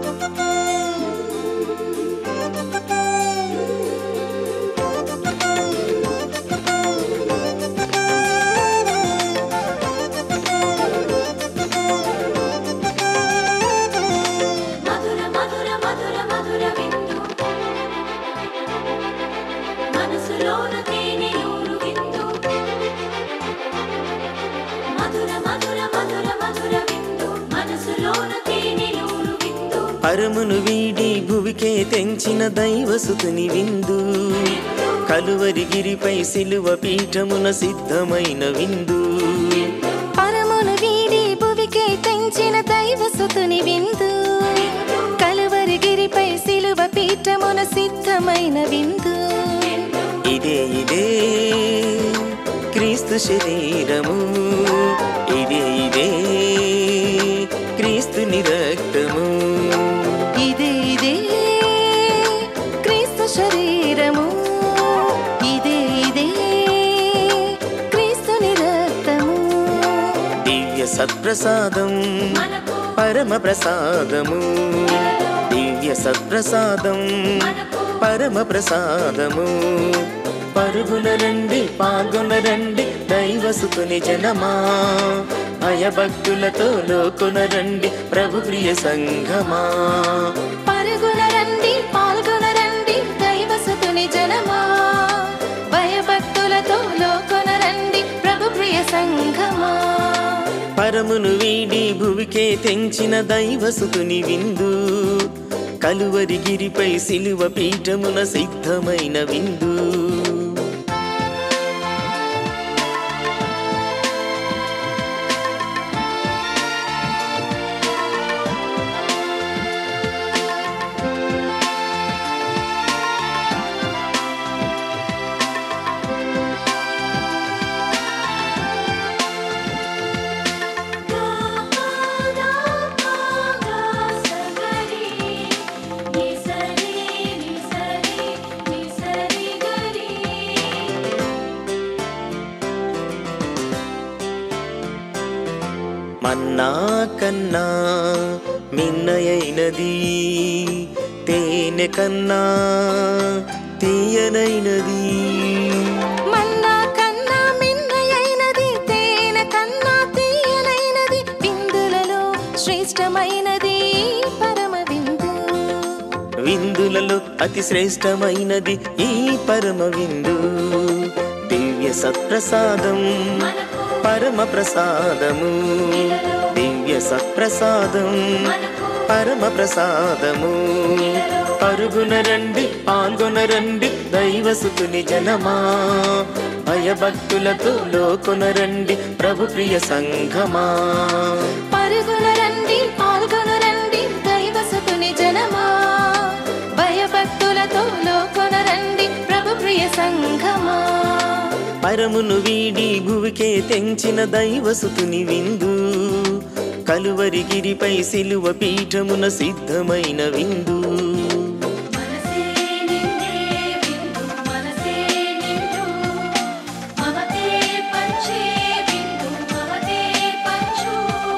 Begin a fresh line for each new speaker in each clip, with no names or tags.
మధుర మధుర మధుర మధుర విందు మనసులోన తేనెలూరు విందు మధుర మధుర మధుర మధుర విందు మనసులోన తేనెలూరు విందు
పరమును వీడి భువికే తెంచిన దైవసుతుని విందు కలువరి గిరిపై సిలువ పీఠమున సిద్ధమైన విందు
పరమును వీడి భువికే తెంచిన దైవసుతుని విందు కలువరి గిరిపై సిలువ పీఠమున సిద్ధమైన విందు
ఇదే ఇదే క్రీస్తు శరీరము ఇదే ఇదే క్రీస్తుని రక్తము
ఇదే ఇదే క్రీస్తు శరీరము ఇదే ఇదే క్రీస్తుని రక్తము
దివ్య సత్ప్రసాదం
మనకు
పరమ ప్రసాదము దివ్య సత్ప్రసాదం
మనకు
పరమ ప్రసాదము పరుగున రండి పాల్గొనరండి దైవసుకుని జనమా భయభక్తులతో లోకున రండి ప్రభు ప్రియ సంఘమా
పరుగున రండి పాల్గొన రండి దైవసుతుని జనమా భయభక్తులతో లోకొన రండి ప్రభు ప్రియ సంఘమా
పరమును వీడి భువికే తెంచిన దైవసుతుని విందు కలువరి గిరిపై సిలువ పీఠమున సిద్ధమైన విందు
గాదా గాదా సగరి నిసరి నిసరి నిసరి గరి
మన్నా కన్నా మిన్నయైనది తేనె కన్నా తీయనైనది
మన్నా కన్నా మిన్నయైనది తేనె కన్నా తీయనైనది విందులలో శ్రేష్టమైనది పరమ విందు
విందులలో అతి శ్రేష్టమైనది ఈ పరమ విందు దివ్య సత్ప్రసాదం పరమ ప్రసాదము దివ్య సత్ప్రసాదం పరమ ప్రసాదము పరుగున రండి పాల్గొన రండి దైవసుతుని జనమా భయభక్తులతో లోకొన రండి ప్రభు ప్రియ సంఘమా
పరుగున రండి పాల్గొన రండి దైవసుతుని జనమా భయభక్తులతో లోకొన రండి ప్రభు ప్రియ సంఘమా
పరమును వీడి భువికే తెంచిన దైవసుతుని విందు కలువరి గిరిపై సిలువ పీఠమున సిద్ధమైన విందు
మనసే నిండే విందు మనసే నిండు మమతే పంచే విందు మమతే పంచు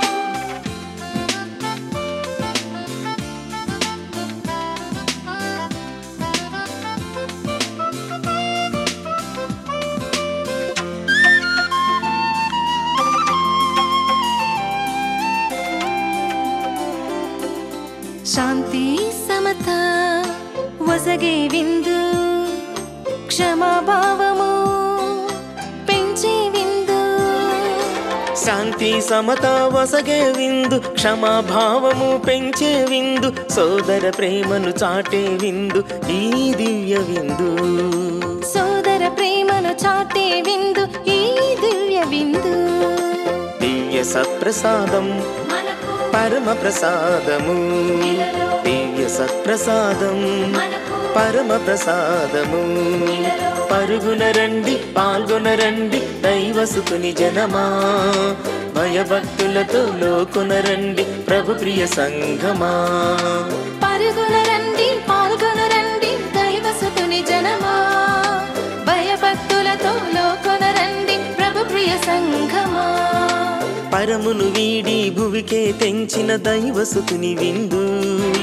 శాంతి సమత వసగే విందు క్షమాభావము పెంచే విందు
శాంతి సమత వసగే విందు క్షమాభావము పెంచే విందు సోదర ప్రేమను చాటే విందు ఈ దివ్య విందు
సోదర ప్రేమను చాటే విందు ఈ దివ్య విందు
దివ్య సత్ప్రసాదం
మనకు
పరమ ప్రసాదము దివ్య సత్ప్రసాదం
మనకు
పరమ ప్రసాదము పరుగున రండి పాల్గొన రండి దైవసుకుని జనమా భయభక్తులతో లోకున రండి ప్రభు ప్రియ సంఘమా
పరుగున రండి పాల్గొన రండి దైవసుతుని జనమా భయభక్తులతో లోకొన రండి ప్రభు ప్రియ సంఘమా
పరమును వీడి భువికే తెంచిన దైవసుకుని విందు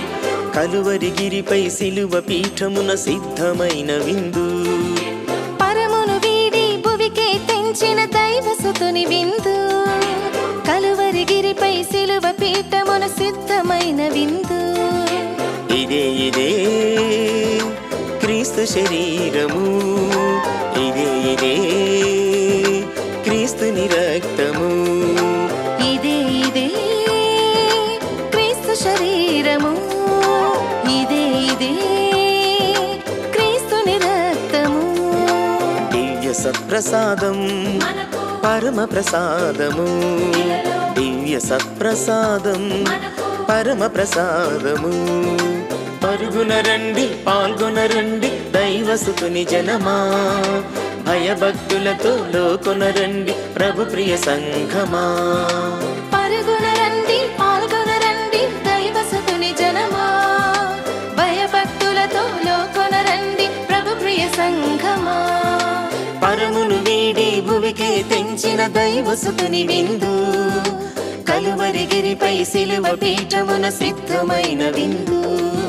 కలువరిగిరిపై సిలువ పీఠమున సిద్ధమైన విందు
పరమును వీడి భువికే తెంచిన దైవసుతుని విందు కలువరిగిరిపై సిలువ పీఠమున సిద్ధమైన విందు
ఇదే ఇదే క్రీస్తు శరీరము ఇదే ఇదే క్రీస్తుని రక్తము
ఇదే ఇదే క్రీస్తు శరీరము ఇదే ఇదే క్రీస్తుని రక్తము
దివ్య సత్ప్రసాదం
మనకు
పరమ ప్రసాదము దివ్య సత్ప్రసాదం పరమ ప్రసాదము పరుగున రండి పాల్గొనరండి దైవసుతుని జనమా భయభక్తులతో లోకొనరండి ప్రభు ప్రియ సంఘమా
పరుగున రండి పాల్గొన రండి దైవసుతుని జనమా భయభక్తులతో లోకొన రండి ప్రభు ప్రియ సంఘమా
పరమును వీడి భువికే తెంచిన దైవసుతుని విందు కలువరిగిరిపై సిలువ పీఠమున సిద్ధమైన విందు